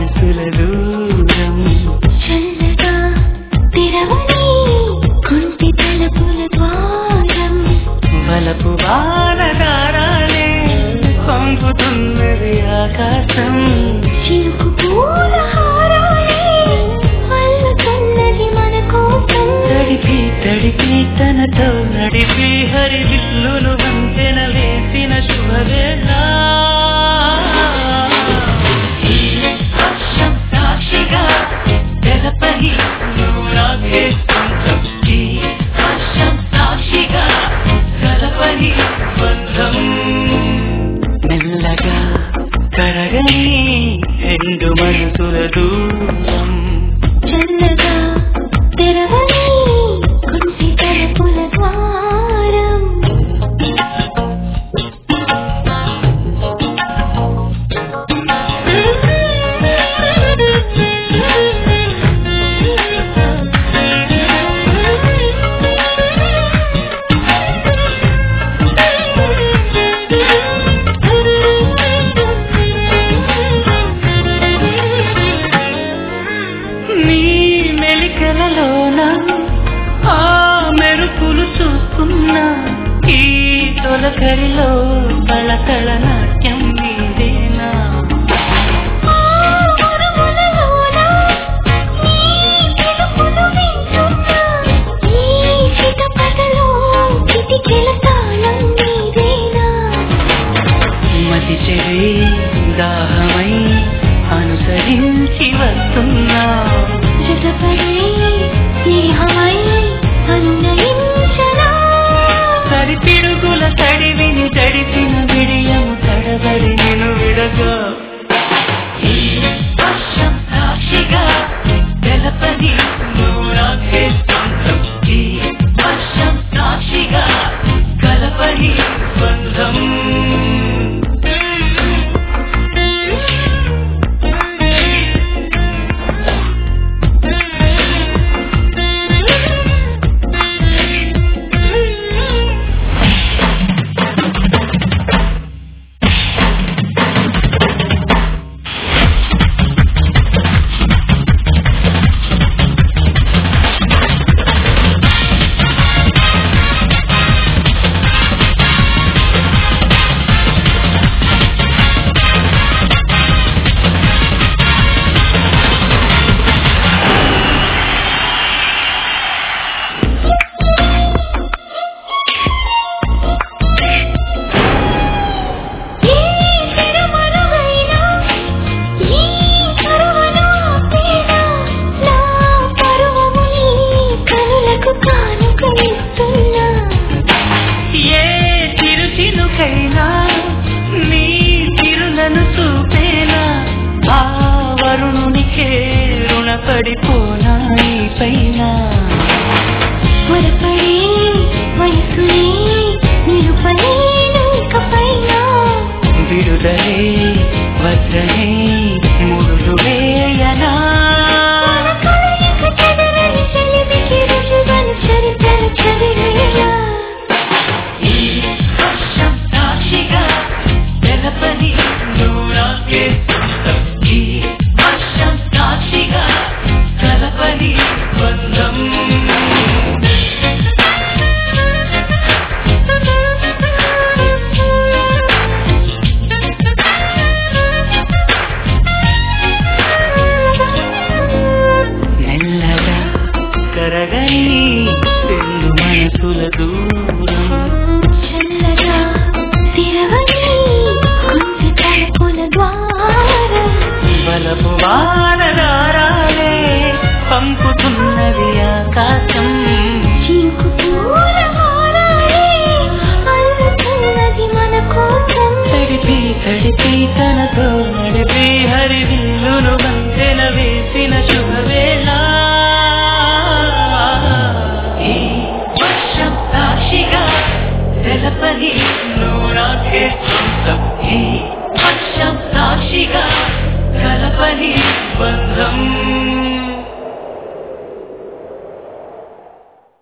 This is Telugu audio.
మనసుల దూరం చల్లగా తెరవని కుంటి తలుపుల ద్వారం వలపు వానదారాలే పంపుతున్నది ఆకాశం చిరుకు పూల హారాలే అల్లుతున్నది మన కోసం తడిపి తడిపి తనతో నడిపి హరి విల్లును వంతెన వేసిన శుభవేళ ఈ వర్షం సాక్షిగా తెలపని నువ్వు నాకే సొంతం. ఈ వర్షం సాక్షిగా తెలపని బంధం మెల్లగా కరగని రెండు మనసుల దూరం చల్లగా తెరవని కుంటి తలుపుల ద్వారం నీ మెలికలలోన ఆ మెరుపులు చూస్తున్నా ఈ తొలకరిలో బళతళ నాట్యం మీదేనా మతి చెరి దాహమై అనుసరించి వస్తున్నా సరిపిడుగుల తడివిని తడిపిన విడియము తడబడి నేను విడగా ఈ వర్షం సాక్షిగా తెలపని నువ్వు నాకే సొంతం. ఈ వర్షం సాక్షిగా కలపని బంధం ఏ చిరు చినుకైనా నీ చిరులను చూపేనా ఆ వరుణునికే రుణపడిపోనా నీ పైన విడుదలే వజ్రనే ముడులు వేయనా ఈ వర్షం సాక్షిగా తెలపని నువ్వు నాకే సొంతం. ఈ వర్షం సాక్షిగా కలపని బంధం మెల్లగా కరగని రెండు మనసుల దూరం చల్లగా తిరగని కుంటి తలుపుల ద్వారం బలపు వానదారాలే పంపుతున్నది ఆకాశం చీకు పూల హారాలే అల్లుతున్నది మన కోసం తడిపి తడిపి తనతో నడిపి హరి విల్లును వంతెన వేసిన శుభ